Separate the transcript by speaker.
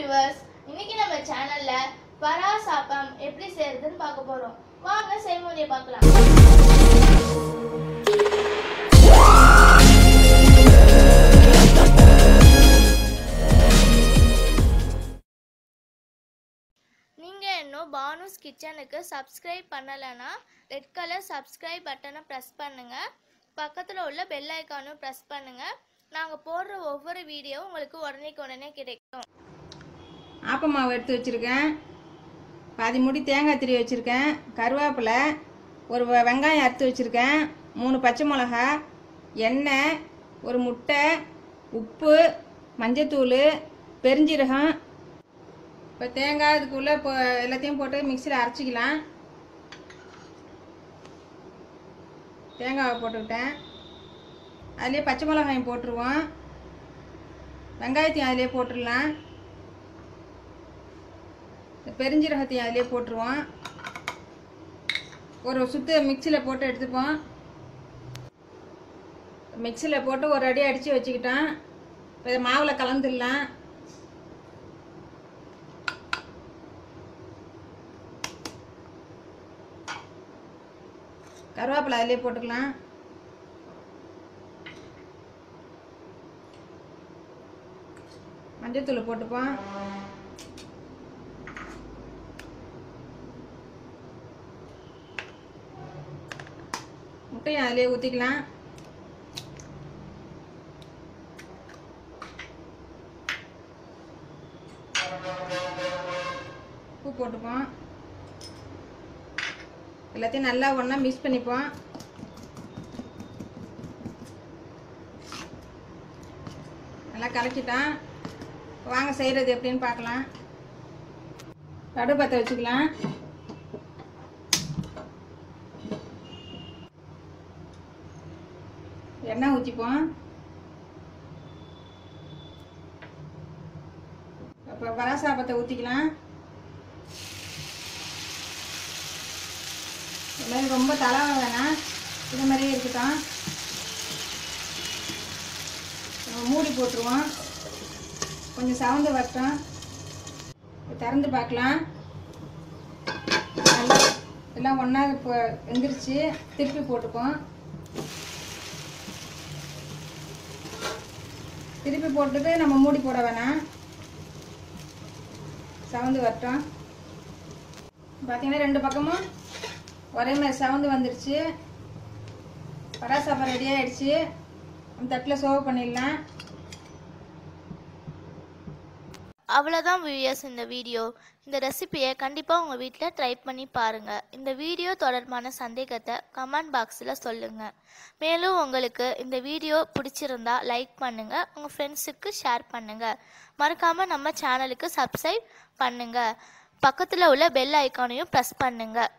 Speaker 1: viewers இன்னைக்கு நம்ம சேனல்ல பராசாப்பம் எப்படி செய்யறதுன்னு பார்க்க போறோம் வாங்க செய்முறையை பார்க்கலாம் நீங்க இன்னும் பானுஸ் கிச்சனுக்கு சப்ஸ்கிரைப் பண்ணலைன்னா ரெட் கலர் சப்ஸ்கிரைப் பட்டனை ப்ரெஸ் பண்ணுங்க பக்கத்தில் உள்ள பெல் ஐக்கானும் ப்ரெஸ் பண்ணுங்க நாங்கள் போடுற ஒவ்வொரு வீடியோவும் உங்களுக்கு உடனேக்கு உடனே கிடைக்கும்
Speaker 2: ஆப்ப மாவு எடுத்து வச்சுருக்கேன் பாதி முடி தேங்காய் திரி வச்சுருக்கேன் கருவேப்பிலை ஒரு வெ- வெங்காயம் அறுத்து வச்சுருக்கேன் மூணு பச்சை மிளகா எண்ணெய் ஒரு முட்டை உப்பு மஞ்சத்தூள் பெருஞ்சீரகம் இப்போ தேங்காய் இதுக்குள்ளே இப்போ எல்லாத்தையும் போட்டு மிக்சியில் அரைச்சிக்கலாம் தேங்காவை போட்டுக்கிட்டேன் அதுலேயே பச்சை மிளகாயும் போட்டுருவோம் வெங்காயத்தையும் அதிலே போட்டுடலாம் இந்த பெருஞ்சீரகத்தையும் அதிலே போட்டுருவோம் ஒரு சுத்து மிக்சியில் போட்டு எடுத்துப்போம் மிக்சியில் போட்டு ஒரு அடி அடித்து வச்சுக்கிட்டோம் இப்போ இதை மாவில் கலந்துடலாம் கருவேப்பிலை அதிலே போட்டுக்கலாம் மஞ்சத்தூள் போட்டுப்போம் முட்டையும் அதிலே ஊற்றிக்கலாம் உப்பு போட்டுப்போம் எல்லாத்தையும் நல்லா ஒன்றா மிக்ஸ் பண்ணிப்போம் நல்லா கலக்கிட்டோம் வாங்க செய்கிறது எப்படின்னு பார்க்கலாம் கடு பற்ற வச்சுக்கலாம் எண்ணெய் ஊற்றிப்போம் இப்போ பராசாப்பத்தை ஊற்றிக்கலாம் இது மாதிரி ரொம்ப தலை வேணாம் இது மாதிரியே இருக்கட்டும் நம்ம மூடி போட்டுருவோம் கொஞ்சம் சவுந்து வரட்டும் இப்ப திறந்து பார்க்கலாம் நல்லா எல்லாம் ஒன்றா இப்போ வெந்துருச்சு திருப்பி போட்டுப்போம் திருப்பி போட்டுட்டு நம்ம மூடி போட வேணாம் சவுந்து வரட்டும் பார்த்தீங்கன்னா ரெண்டு பக்கமும் ஒரே மாதிரி சவுந்து வந்துருச்சு பராசாப்பம் ரெடி ஆயிடுச்சு நம்ம தட்டில் சர்வ் பண்ணிடலாம்
Speaker 1: அவ்வளோதான் வியூயர்ஸ் இந்த வீடியோ இந்த ரெசிபியை கண்டிப்பாக உங்கள் வீட்டில் ட்ரை பண்ணி பாருங்கள் இந்த வீடியோ தொடர்பான சந்தேகத்தை கமெண்ட் பாக்ஸில் சொல்லுங்கள் மேலும் உங்களுக்கு இந்த வீடியோ பிடிச்சிருந்தா லைக் பண்ணுங்கள் உங்கள் ஃப்ரெண்ட்ஸுக்கு ஷேர் பண்ணுங்கள் மறக்காமல் நம்ம சேனலுக்கு சப்ஸ்கிரைப் பண்ணுங்கள் பக்கத்தில் உள்ள பெல் ஐக்கானையும் ப்ரெஸ் பண்ணுங்கள்